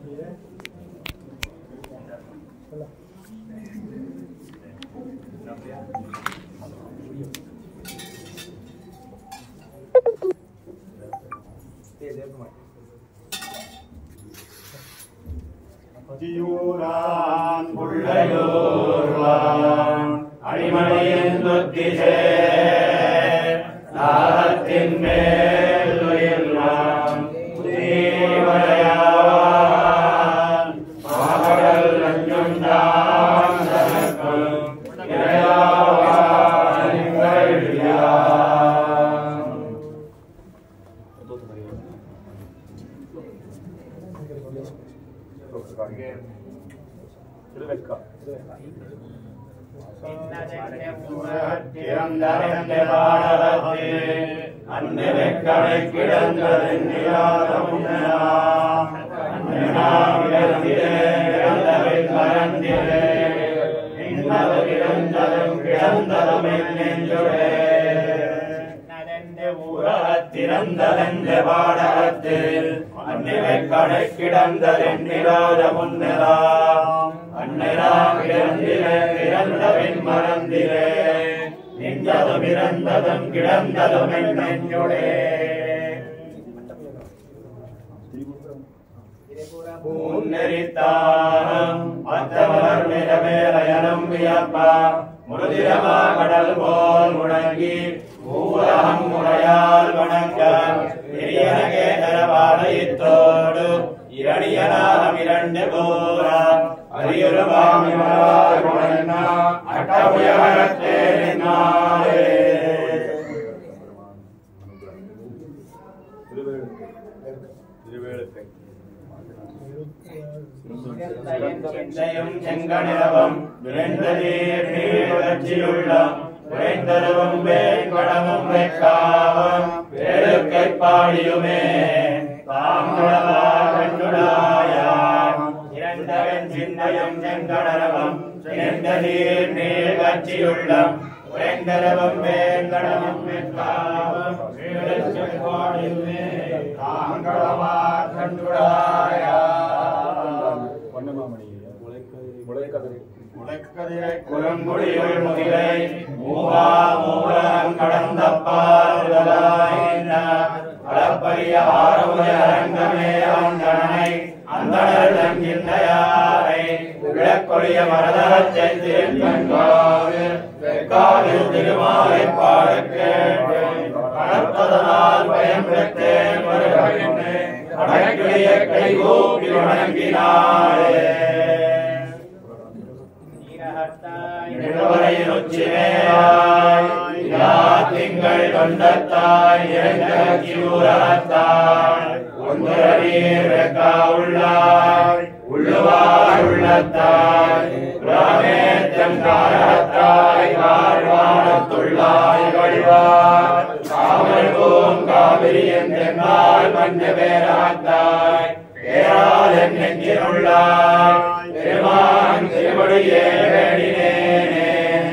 அத்தியூரான் புள்ளையூர்வான் அடிமணியின் துத்திசே நாகத்தின் மேல் உயிர்வான் தீவரையாவான் மாகடல் நஞ்சுண்டான் தனக்கும் இறையாவான் இறையான். திறந்தறிந்த பாடகத்தே, அன்று வெக்கடை கிடந்ததென் நிலாத முன்னலாம். அன்று நாம் இழந்திலே, இழந்தவை மறந்திலே. நின்றது கிடந்ததும் கிடந்ததும் என் நெஞ்சுடே. திறந்ததெந்த பாடகத்தில் அன்னிலை கடை கிடந்ததென் நிலாத முன்னலாம் அன்னைலாம் கிடந்திலே இறந்தவின் மறந்திலே நின்றதும் இறந்ததும் கிடந்ததும் என் நெஞ்சுடே பூநெறித்தாரம் அத்தவர் நிறமேலயனம் வியப்பா முருதிரமா கடல் போல் முழங்கி ஊரகம் முறையால் வணங்க பெரியனகே தரவாளையத்தோடு இரணியனாகம் இரண்டு போரா அரியுருவாமி மலர் முழன்னா அட்டபுயகத்தே நின்னாரே சிந்தையும் செங்கனிரவம் விரைந்த நீர் நீர் வளர்ச்சியுள்ளம் விரைந்தரவும் வேங்கடமும் வெக்காவம் வேலுக்கை பாடியுமே தாங்குளவா கண்டுடாயாம் இறந்தவன் சிந்தையும் செங்கடரவம் விரைந்த நீர் நீர் வளர்ச்சியுள்ளம் விரைந்தரவும் வேங்கடமும் வெக்காவம் வேலுக்கை பாடியுமே தாங்குளவா கண்டுடாயாம் முளைக்கதிரை குறுங்குடியுள் முகிலை மூவா மூலம் கடந்த பாருதலாய் அளப்பரிய ஆறுமுக அரங்கமே அந்தனை அந்தனர் தங்கின்னையாரை விளக்கொழிய மரதரத்தை திருக்கண்காவில் வெக்காவில் திருமாலை பாட கேட்டேன் கடப்பதனால் பயம் பெற்றேன் வருகின்றேன் கடைக்கிளிய கைகூப்பி வணங்கினாரே நிலவரையின் உச்சிமேலாய் இலா திங்கள் கொண்டத்தாய் இறங்கூரத்தாய் ஒன்றரீர் வெக்கா உள்ளாய் உள்ளுவாய் உள்ளத்தாய் ராமேத்தம் காரத்தாய் கார்வானத்துள்ளாய் கழிவாய் காவல் பூம் காவிரியன் தென்னால் மஞ்ச பேராத்தாய் பேரால் என் நெஞ்சினுள்ளாய் பெருமான் திருவடியே வேடினேனே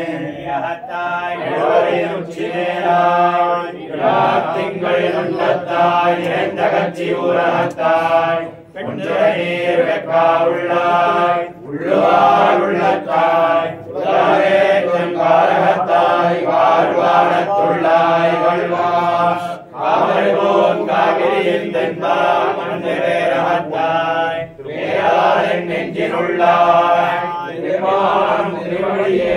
நிலவரின் உச்சிமேலாய் திங்கள் உள்ளத்தாய் நிறைந்த கட்சி ஊரகத்தாய் ஒன்றை நீர் வெக்கா உள்ளாய் உள்ளுவாய் உள்ளத்தாய் உலகே காரகத்தாய் வாழ்வானத்துள்ளாய் கொள்வாய் காவல் போன் காவிரியின் தென்பால் மண்ணு வேரகத்தாய் வேறால் என் நெஞ்சினுள்ளாய் திருமான் திருவடியே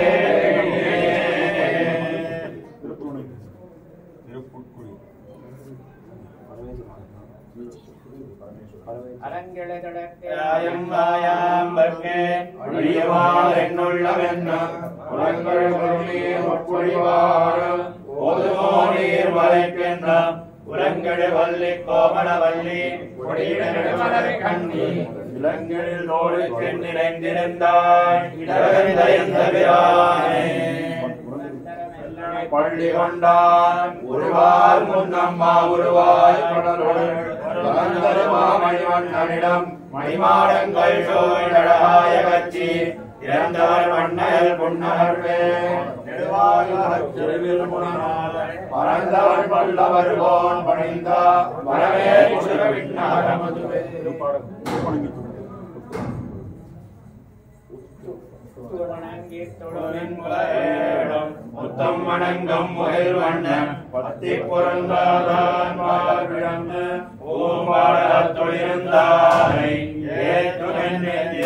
ஆயம் வாயாம் பர்க்கே அழியவால் என்னுள்ளவென்னும் உலங்கள் பொருளீர் முப்பொழிவாரும் ஓதுமோ நீர் மலைக்கென்றும் உலங்கடு வள்ளி கோமண வள்ளி கொடியிடமலரை கண்ணி இளங்களில் நோடுக்கு நிறைந்திருந்தாய் இடவெந்த பிரானே பள்ளி கொண்டான் உருவார் முன்னம்மா உருவாய் கடலுடன் மணிவண்ணனிடம் மணிமாடங்கள் சோழடாய கட்சி இறந்தவர் மன்னல் புன்னகர்வே பறந்தவன் பல்லவர் போன் பணிந்தா வரவே விண்ணகரமதுவே தொழுவின் முலையேடும் முத்தம் வணங்கும் முயல் வண்ணன் பத்தி பொருந்தாதான் வாழ்விழந்து பூம்பாடத் தொழிருந்தாரை ஏற்றுமென்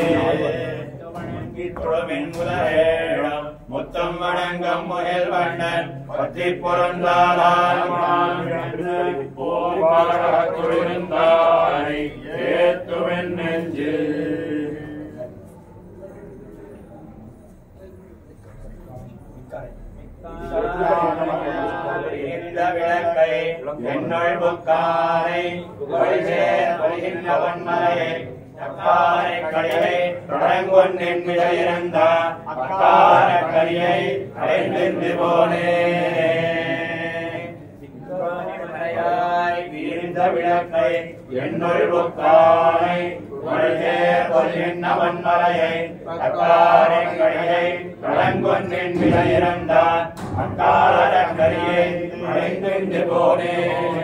தொழுவின் முலையேடும் முத்தம் வணங்கும் முயல் வண்ணன் பத்தி பொருந்தாதான் வாழ்விழந்து பூம்பாடத் தொழிருந்தாரை ஏற்றுமென் நெஞ்சில் இந்த விளக்கை என்னுள் புக்காரை புகழ்சேர் வருகின்ற வன்மலையை அக்காரை கடியை தொடங்கொன் என்மிட இருந்த அக்கார கரியை அடைந்து போனே மலையாய் வீழ்ந்த விளக்கை என்னுள் புக்காரை புகழ்சேர் வருகின்ற வன்மலையை அக்காரை கடியை தொடங்கொன் என்மிட இருந்த அக்கார கரியை அடைந்து போனே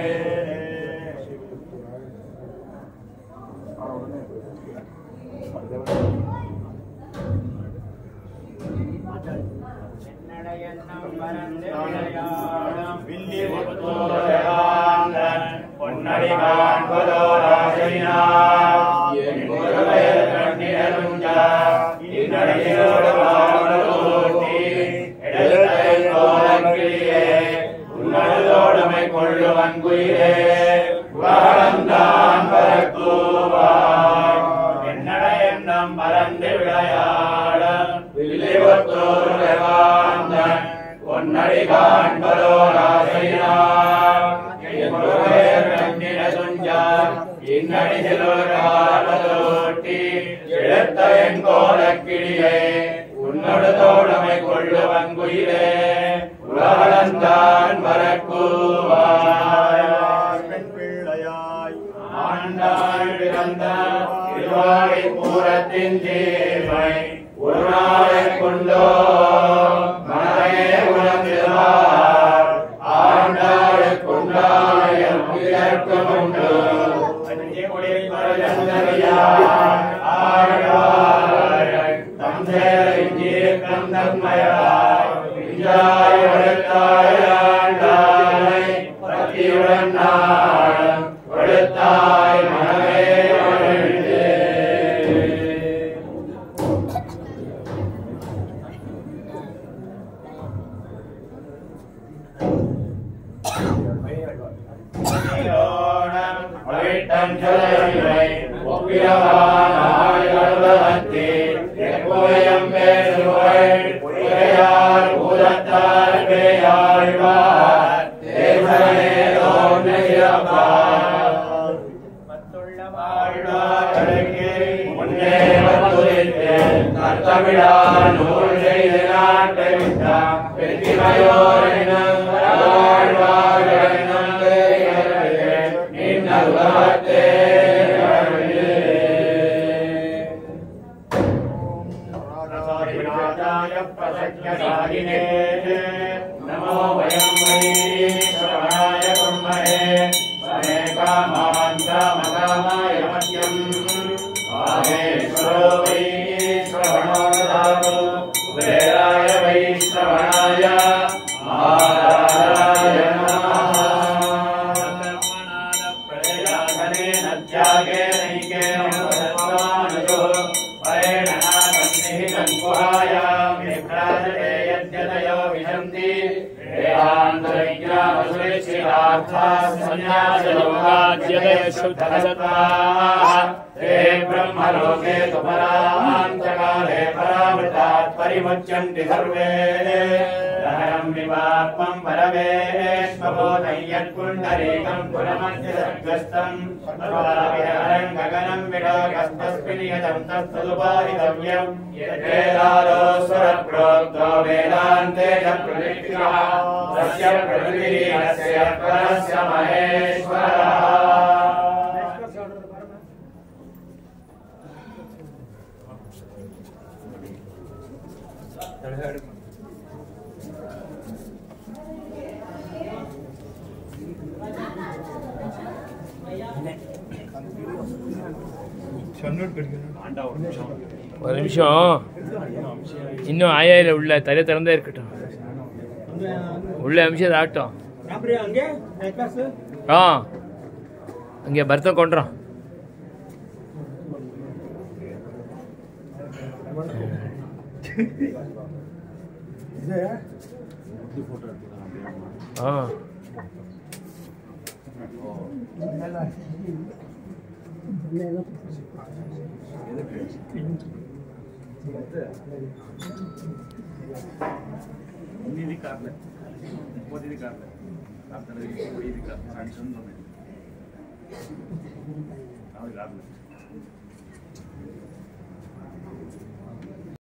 வில்லி முத்தோராந்தன் பொன்னடி காண்பதோ ராசையினார் என் முருகையர் கண்ணியருஞ்சா இன்னடியோடு வாழ்வதோட்டி இடத்தை கோலக்கிளியே உன்னதோடுமை கொள்ளுவன் குயிலே உலகந்தான் பரக்கூவாய் என்னட எண்ணம் மறந்து விளையாட வில்லிபுத்தூர் வேவாந்தன் பொன்னடி காண்பதோ ராசையினார் என் முருகையர் கண்ணின துஞ்சா இன்னடிசிலோட்டி எடுத்த என் கோலக்கிளியே உன்னோடு தோழமை கொள்ளுவன் குயிலே உலகளந்தான் மறக்கூவாய் ஆண்டாள் பிறந்த திருவாடி பூரத்தின் தீர்மை ஒரு நாளை கொண்டோ மனதையே உணர்ந்திருவார் ஆண்டாள் கொண்டாய உயிர்க்கும் உண்டு அஞ்சு குடி மரஜந்தரியார் ஆழ்வார் தம் சேரை ஜீர்க்கம் தன்மயாய் விஞ்சாய் உழைத்தாய் ஆண்டாய் பத்தியுடன் நாள் கொடுத்தாய் மனமே வாழ்ந்து அழைட்டம் சொல்லை ஒப்பிரவான ஆழ்வதத்தி எப்போயம் பேசுவள் உரையார் பூதத்தார் பேயாழ்வார் தேசனே தோன்றியப்பார் முன்னே வந்துரைத்து நர்த்தமிழா நூல் செய்து நாட்டை விட்டார் வெற்றிமையோரினம் வாழ்வாரினம் நின்னருளத்தே நமோ வயம் श्रवणाय ब्रह्मणे समे कामान् कामकामाय मह्यम् माहेश्वरो वै श्रवणो ददातु कुबेराय वै श्रवणाय महाराजाय नमः प्रजाधनेन त्यागेनैकेन सत्त्वानुजो परेण नागन्निहितं गुहायां विभ्राजते यद्यतयो विशन्ति ते ब्रह्मलोके तु परान्तकाले परामृतात् परिमुच्यन्ति सर्वे रहरं विवात्मं परमेश्वबोधं यत्पुण्डरीकं पुरमध्यसर्गस्थं सर्वाभिहरं गगनं विडागस्तस्मिन् यदं तत्तदुपादितव्यं यद्वेदालोऽसुरप्रोक्तो वेदान्ते च प्रतिष्ठितः तस्य प्रकृतिरीनस्य परस्य महेश्वरः ஒரு நிமிஷம் இன்னும் ஆயாயில உள்ள தலை திறந்தே இருக்கட்டும் உள்ள அமிஷம் ஆகட்டும் ஆ அங்கே பர்த்தம் கொண்டுறோம் ஆ ఇది కార్లే ఇంకోటి ఇది కార్లే కార్తలు ఇది కార్ సంచం అది కార్లే